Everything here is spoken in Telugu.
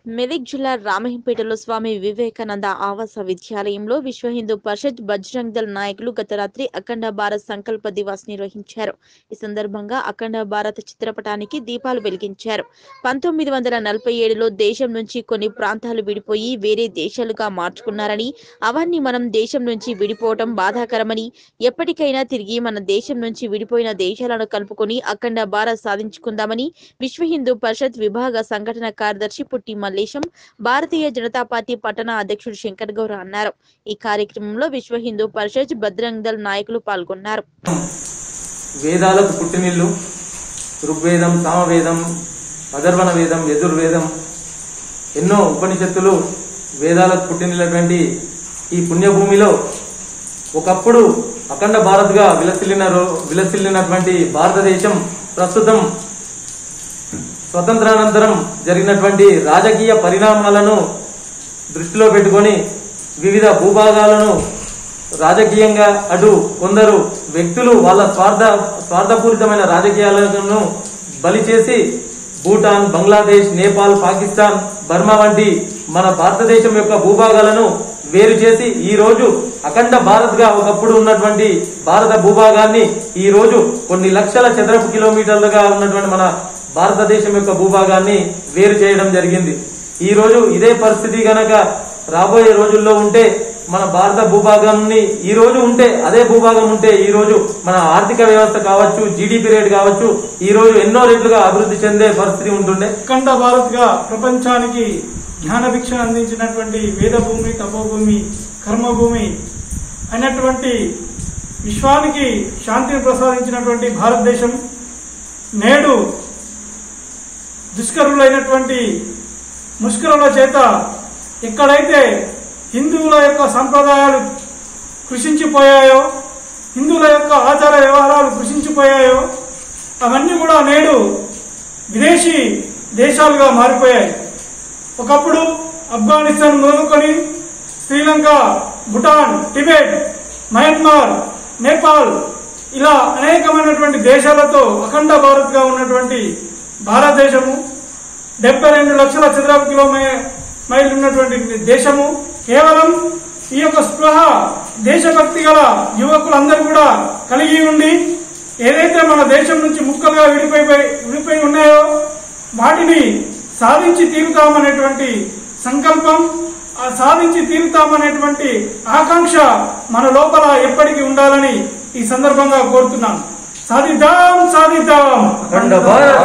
మెదక్ జిల్లా రామహంపేటలో స్వామి వివేకానంద ఆవాస విద్యాలయంలో విశ్వ హిందూ పరిషత్ బజరంగ్ దళ్ నాయకులు గత రాత్రి అఖండ భారత్ సంకల్ప దివాస్ నిర్వహించారు ఈ సందర్భంగా అఖండ భారత్ చిత్రపటానికి దీపాలు వెలిగించారు పంతొమ్మిది వందల నలభై ఏడులో దేశం నుంచి కొన్ని ప్రాంతాలు విడిపోయి వేరే దేశాలుగా మార్చుకున్నారని అవన్నీ మనం దేశం నుంచి విడిపోవటం బాధాకరమని ఎప్పటికైనా తిరిగి మన దేశం నుంచి విడిపోయిన దేశాలను కలుపుకొని అఖండ భారత్ సాధించుకుందామని విశ్వ హిందూ పరిషత్ విభాగ సంఘటన కార్యదర్శి పుట్టి మల్లేశం భారతీయ జనతా పార్టీ పట్టణ అధ్యక్షుడు శంకర్ గౌర అన్నారు ఈ కార్యక్రమంలో విశ్వ హిందూ పరిషత్ బజరంగ్ దళ్ నాయకులు పాల్గొన్నారు వేదాలకు పుట్టినిల్లు ఋగ్వేదం సామవేదం అధర్వణ వేదం యజుర్వేదం ఎన్నో ఉపనిషత్తులు వేదాలకు పుట్టినటువంటి ఈ పుణ్యభూమిలో ఒకప్పుడు అఖండ భారత్గా విలసిల్లిన రో- విలసిల్లినటువంటి భారతదేశం ప్రస్తుతం స్వతంత్రానంతరం జరిగినటువంటి రాజకీయ పరిణామాలను దృష్టిలో పెట్టుకొని వివిధ భూభాగాలను రాజకీయంగా అటు కొందరు వ్యక్తులు వాళ్ళ స్వార్థ స్వార్థపూరితమైన రాజకీయాలను బలి చేసి భూటాన్ బంగ్లాదేశ్ నేపాల్ పాకిస్తాన్ బర్మా వంటి మన భారతదేశం యొక్క భూభాగాలను వేరు చేసి ఈ రోజు అఖండ భారత్ గా ఒకప్పుడు ఉన్నటువంటి భారత భూభాగాన్ని ఈ రోజు కొన్ని లక్షల చదరపు కిలోమీటర్లుగా ఉన్నటువంటి మన భారతదేశం యొక్క భూభాగాన్ని వేరు చేయడం జరిగింది ఈ రోజు ఇదే పరిస్థితి గనక రాబోయే రోజుల్లో ఉంటే మన భారత భూభాగాన్ని ఈ రోజు ఉంటే అదే భూభాగం ఉంటే ఈ రోజు మన ఆర్థిక వ్యవస్థ కావచ్చు జీడిపి రేట్ కావచ్చు ఈ రోజు ఎన్నో రెట్లుగా అభివృద్ధి చెందే పరిస్థితి ఉంటుండే అఖండ భారత్ గా ప్రపంచానికి జ్ఞాన భిక్ష అందించినటువంటి వేదభూమి తపోభూమి కర్మభూమి అయినటువంటి విశ్వానికి శాంతిని ప్రసాదించినటువంటి భారతదేశం నేడు దుష్కరులైనటువంటి ముష్కరుల చేత ఎక్కడైతే హిందువుల యొక్క సంప్రదాయాలు కృషించిపోయాయో హిందువుల యొక్క ఆచార వ్యవహారాలు కృషించిపోయాయో అవన్నీ కూడా నేడు విదేశీ దేశాలుగా మారిపోయాయి ఒకప్పుడు ఆఫ్ఘనిస్తాన్ మొదలుకొని శ్రీలంక భూటాన్ టిబెట్ మయన్మార్ నేపాల్ ఇలా అనేకమైనటువంటి దేశాలతో అఖండ భారత్ గా ఉన్నటువంటి భారతదేశము డెబ్బై రెండు లక్షల చదరపు కిలోమీ మైళ్ళు ఉన్నటువంటి దేశము కేవలం ఈ యొక్క స్పృహ దేశభక్తి గల యువకులందరూ కూడా కలిగి ఉండి ఏదైతే మన దేశం నుంచి ముక్కలుగా విడిపోయి విడిపోయి ఉన్నాయో వాటిని సాధించి తీరుతామనేటువంటి సంకల్పం ఆ సాధించి తీరుతామనేటువంటి ఆకాంక్ష మన లోపల ఎప్పటికీ ఉండాలని ఈ సందర్భంగా కోరుతున్నాం సాధిద్దాం సాధిద్దాం అఖండ భారత్